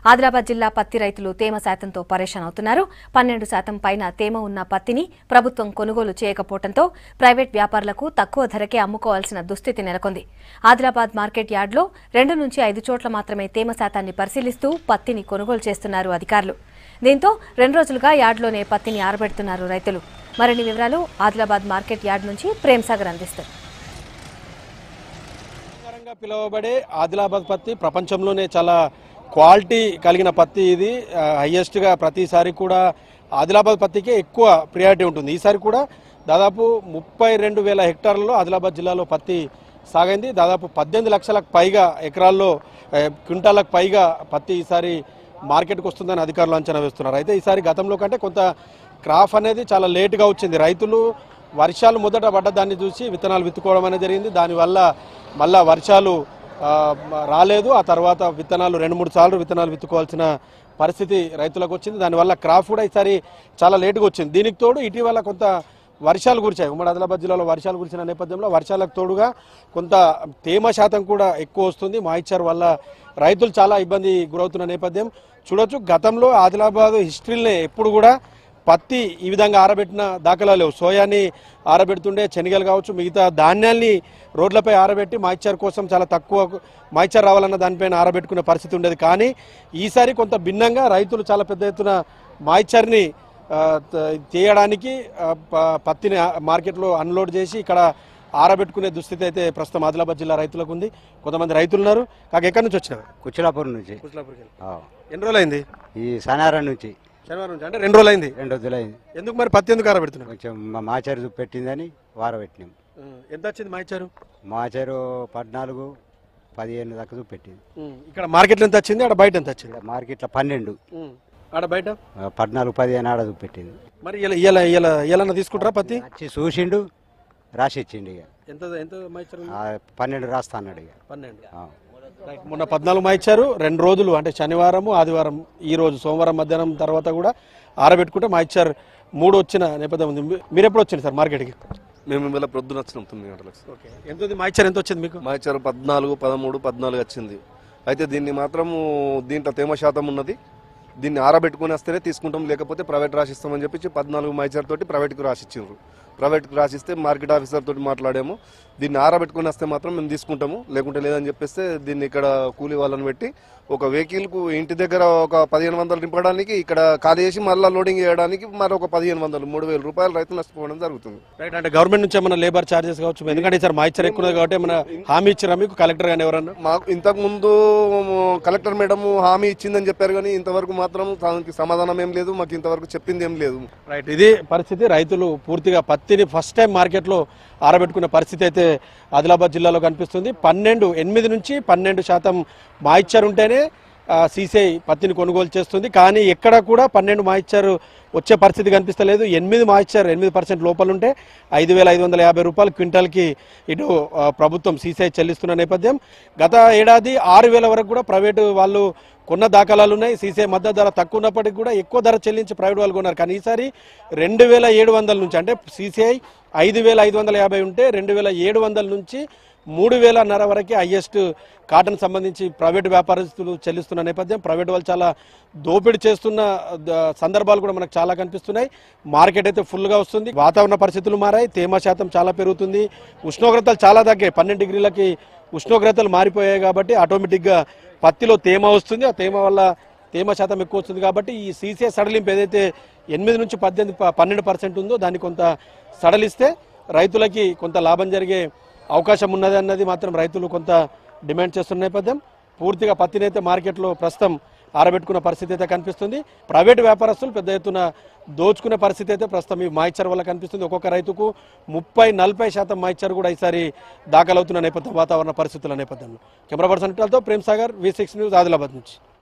ఆదిలాబాద్ జిల్లా పత్తి రైతులు తేమ శాతంతో పరేషాన్ అవుతున్నారు పన్నెండు శాతం పైన తేమ ఉన్న పత్తిని ప్రభుత్వం కొనుగోలు చేయకపోవడంతో ప్రైవేట్ వ్యాపారులకు తక్కువ ధరకే అమ్ముకోవాల్సిన దుస్థితి నెలకొంది ఆదిలాబాద్ మార్కెట్ యార్డ్లో రెండు నుంచి ఐదు చోట్ల మాత్రమే తేమ శాతాన్ని పరిశీలిస్తూ పత్తిని కొనుగోలు చేస్తున్నారు అధికారులు దీంతో రెండు రోజులుగా యార్డ్లోనే పత్తిని ఆరబెడుతున్నారు రైతులు మరిన్ని వివరాలు ఆదిలాబాద్ మార్కెట్ యార్డ్ నుంచి ప్రేమ్సాగర్ అందిస్తారు ఆహారంగా పిలువబడే ఆదిలాబాద్ పత్తి ప్రపంచంలోనే చాలా క్వాలిటీ కలిగిన పత్తి ఇది హైయెస్ట్ గా ప్రతిసారి కూడా ఆదిలాబాద్ పత్తికే ఎక్కువ ప్రియారిటీ ఉంటుంది ఈసారి కూడా దాదాపు ముప్పై రెండు వేల హెక్టార్లలో ఆదిలాబాద్ జిల్లాలో పత్తి సాగైంది దాదాపు పద్దెనిమిది లక్షలకు పైగా ఎకరాల్లో ఆ, క్వింటాలకు పైగా పత్తి ఈసారి మార్కెట్కి వస్తుందని అధికారులు అంచనా వేస్తున్నారు అయితే ఈసారి గతంలో కంటే కొంత క్రాప్ అనేది చాలా లేటుగా వచ్చింది రైతులు వర్షాలు మొదట పడ్డ దాన్ని చూసి విత్తనాలు విత్తుకోవడం అనేది జరిగింది దానివల్ల మళ్ళా వర్షాలు ఆ, రాలేదు ఆ తర్వాత విత్తనాలు రెండు మూడు సార్లు విత్తనాలు విత్తుకోవాల్సిన పరిస్థితి రైతులకు వచ్చింది దానివల్ల క్రాప్ కూడా ఈసారి చాలా లేటుగా వచ్చింది దీనికి తోడు ఇటీవల కొంత వర్షాలు కురిచాయి ఉమ్మడి ఆదిలాబాద్ జిల్లాలో వర్షాలు కురిసిన నేపథ్యంలో వర్షాలకు తోడుగా కొంత తేమ శాతం కూడా ఎక్కువ వస్తుంది మాయిచ్చర్ వల్ల రైతులు చాలా ఇబ్బంది గురవుతున్న నేపథ్యం చూడొచ్చు గతంలో ఆదిలాబాద్ హిస్టరీలనే ఎప్పుడు కూడా పత్తి ఈ విధంగా ఆరబెట్టిన దాఖలాలు లేవు సోయాని ఆరబెడుతుండే శనగలు కావచ్చు మిగతా ధాన్యాల్ని రోడ్లపై ఆరబెట్టి మాయిచ్చర్ కోసం చాలా తక్కువ మాయిచ్చర్ రావాలన్న దానిపైన ఆరబెట్టుకునే పరిస్థితి ఉండేది కానీ ఈసారి కొంత భిన్నంగా రైతులు చాలా పెద్ద ఎత్తున మాయిచ్చర్ని ఆ, త- తీయడానికి ఆ, ప- పత్తిని ఆ- మార్కెట్లో అన్లోడ్ చేసి ఇక్కడ ఆరబెట్టుకునే దుస్థితి అయితే ప్రస్తుతం ఆదిలాబాద్ జిల్లా రైతులకు ఉంది కొంతమంది రైతులు ఉన్నారు కాక ఎక్కడి నుంచి వచ్చినారు కుచిలాపూర్ నుంచి ఆ. ఎన్ని రోజులు అయింది ఈ సనారం నుంచి శనివారం నుంచి అంటే రెండు రోజులు అయింది రెండు రోజులైంది ఎందుకు మరి పత్తి ఎందుకు ఆరబెడుతున్నారు కొంచెం మా మాచారు పెట్టిందని వారబెట్టినాం ఎంత వచ్చింది మాయిచ్చారు మాచారు పద్నాలుగు పదిహేను దాకా పెట్టింది ఇక్కడ మార్కెట్లో ఎంత వచ్చింది ఆడ బయట ఎంత వచ్చింది ఇక్కడ మార్కెట్లో పన్నెండు ఆడ బయట ఆ, పద్నాలుగు పదిహేను ఆడ పెట్టింది మరి ఇలా ఇలా ఇలా ఇలా తీసుకుంటారా పత్తి వచ్చి చూసిండు రాసి ఇచ్చిండు ఇక ఎంత ఎంత మాయిచ్చారు ఆ, పన్నెండు రాస్తా అన్నాడు ఇక పన్నెండు ఆ. రైట్. మొన్న పద్నాలుగు మాయిచ్చారు రెండు రోజులు అంటే శనివారము ఆదివారం ఈ రోజు సోమవారం మధ్యాహ్నం తర్వాత కూడా ఆరబెట్టుకుంటే మాయిచ్చారు మూడు వచ్చిన నేపథ్యం ఉంది మీ- మీరు ఎప్పుడు వచ్చింది సార్ మార్కెట్కి మేము ఇలా ప్రొద్దున వచ్చినాం తొమ్మిది గంటలకు ఓకే ఎంత ఉంది మాయిచ్చారు ఎంత వచ్చింది మీకు మా ఇచ్చారు పద్నాలుగు పదమూడు పద్నాలుగు వచ్చింది అయితే దీన్ని మాత్రము దీంట్లో తేమ శాతం ఉన్నది దీన్ని ఆరబెట్టుకుని వస్తేనే తీసుకుంటాం లేకపోతే ప్రైవేట్ రాసిస్తామని చెప్పి పద్నాలుగు మైచర్ తోటి ప్రైవేట్కి రాసిచ్చిండ్రు ప్రైవేట్కి రాసిస్తే మార్కెట్ ఆఫీసర్ తోటి మాట్లాడాము దీన్ని ఆరబెట్టుకుని వస్తే మాత్రం మేము తీసుకుంటాము లేకుంటే లేదని చెప్పేస్తే దీన్ని ఇక్కడ కూలీ వాళ్ళని పెట్టి ఒక వెహికల్కు ఇంటి దగ్గర ఒక పదిహేను వందలు నింపడానికి ఇక్కడ ఖాళీ చేసి మళ్ళీ లోడింగ్ చేయడానికి మరొక పదిహేను వందలు మూడు వేల రూపాయలు రైతు నష్టపోవడం జరుగుతుంది రైట్ అంటే గవర్నమెంట్ నుంచి ఏమైనా లేబర్ చార్జెస్ కావచ్చు ఎందుకంటే సార్ మాయిచ్చారు ఎక్కువ ఉన్నది కాబట్టి ఏమైనా హామీ ఇచ్చారా మీకు కలెక్టర్ గానీ ఎవరన్నా మాకు ఇంతకు ముందు కలెక్టర్ మేడం హామీ ఇచ్చిందని చెప్పారు కానీ ఇంతవరకు మాత్రం దానికి సమాధానం ఏం లేదు మాకు ఇంతవరకు చెప్పింది ఏం లేదు రైట్ ఇది పరిస్థితి రైతులు పూర్తిగా పత్తిని ఫస్ట్ టైం మార్కెట్లో ఆరబెట్టుకునే పరిస్థితి అయితే ఆదిలాబాద్ జిల్లాలో కనిపిస్తుంది పన్నెండు ఎనిమిది నుంచి పన్నెండు శాతం మాయిచ్చర్ ఉంటేనే సీసీఐ పత్తిని కొనుగోలు చేస్తుంది కానీ ఎక్కడ కూడా పన్నెండు మాయిచ్చర్ వచ్చే పరిస్థితి కనిపిస్తలేదు ఎనిమిది మాయిచ్చర్ ఎనిమిది పర్సెంట్ లోపల ఉంటే ఐదు వేల ఐదు వందల యాభై రూపాయలు క్వింటాల్కి ఇటు ఆ, ప్రభుత్వం సీసీఐ చెల్లిస్తున్న నేపథ్యం గత ఏడాది ఆరు వేల వరకు కూడా ప్రైవేటు వాళ్ళు కొన్న దాఖలాలు ఉన్నాయి సీసీఐ మద్దతు ధర తక్కువ ఉన్నప్పటికీ కూడా ఎక్కువ ధర చెల్లించి ప్రైవేట్ వాళ్ళు కొన్నారు కానీ ఈసారి రెండు వేల ఏడు వందల నుంచి అంటే సీసీఐ ఐదు వేల ఐదు వందల యాభై ఉంటే రెండు వేల ఏడు వందల నుంచి మూడు వేలన్నర వరకు హైయెస్ట్ కాటన్ సంబంధించి ప్రైవేట్ వ్యాపారస్తులు చెల్లిస్తున్న నేపథ్యం ప్రైవేట్ వాళ్ళు చాలా దోపిడీ చేస్తున్న ద- సందర్భాలు కూడా మనకు చాలా కనిపిస్తున్నాయి మార్కెట్ అయితే ఫుల్గా వస్తుంది వాతావరణ పరిస్థితులు మారాయి తేమ శాతం చాలా పెరుగుతుంది ఉష్ణోగ్రతలు చాలా తగ్గాయి పన్నెండు డిగ్రీలకి ఉష్ణోగ్రతలు మారిపోయాయి కాబట్టి ఆటోమేటిక్గా పత్తిలో తేమ వస్తుంది ఆ తేమ వల్ల తేమ శాతం ఎక్కువ వస్తుంది కాబట్టి ఈ సీసీఐ సడలింపు ఏదైతే ఎనిమిది నుంచి పద్దెనిమిది ప- పన్నెండు పర్సెంట్ ఉందో దాన్ని కొంత సడలిస్తే రైతులకి కొంత లాభం జరిగే అవకాశం ఉన్నది అన్నది మాత్రం రైతులు కొంత డిమాండ్ చేస్తున్న నేపథ్యం పూర్తిగా పత్తిని అయితే మార్కెట్లో ప్రస్తుతం ఆరబెట్టుకున్న పరిస్థితి అయితే కనిపిస్తుంది ప్రైవేట్ వ్యాపారస్తులు పెద్ద ఎత్తున దోచుకునే పరిస్థితి అయితే ప్రస్తుతం ఈ మాయిచ్చర్ వల్ల కనిపిస్తుంది ఒక్కొక్క రైతుకు ముప్పై నలభై శాతం మాయిచ్చర్ కూడా ఈసారి దాఖలవుతున్న నేపథ్యం వాతావరణ పరిస్థితుల నేపథ్యంలో camera person Prem Sagar V six news Adilabad నుంచి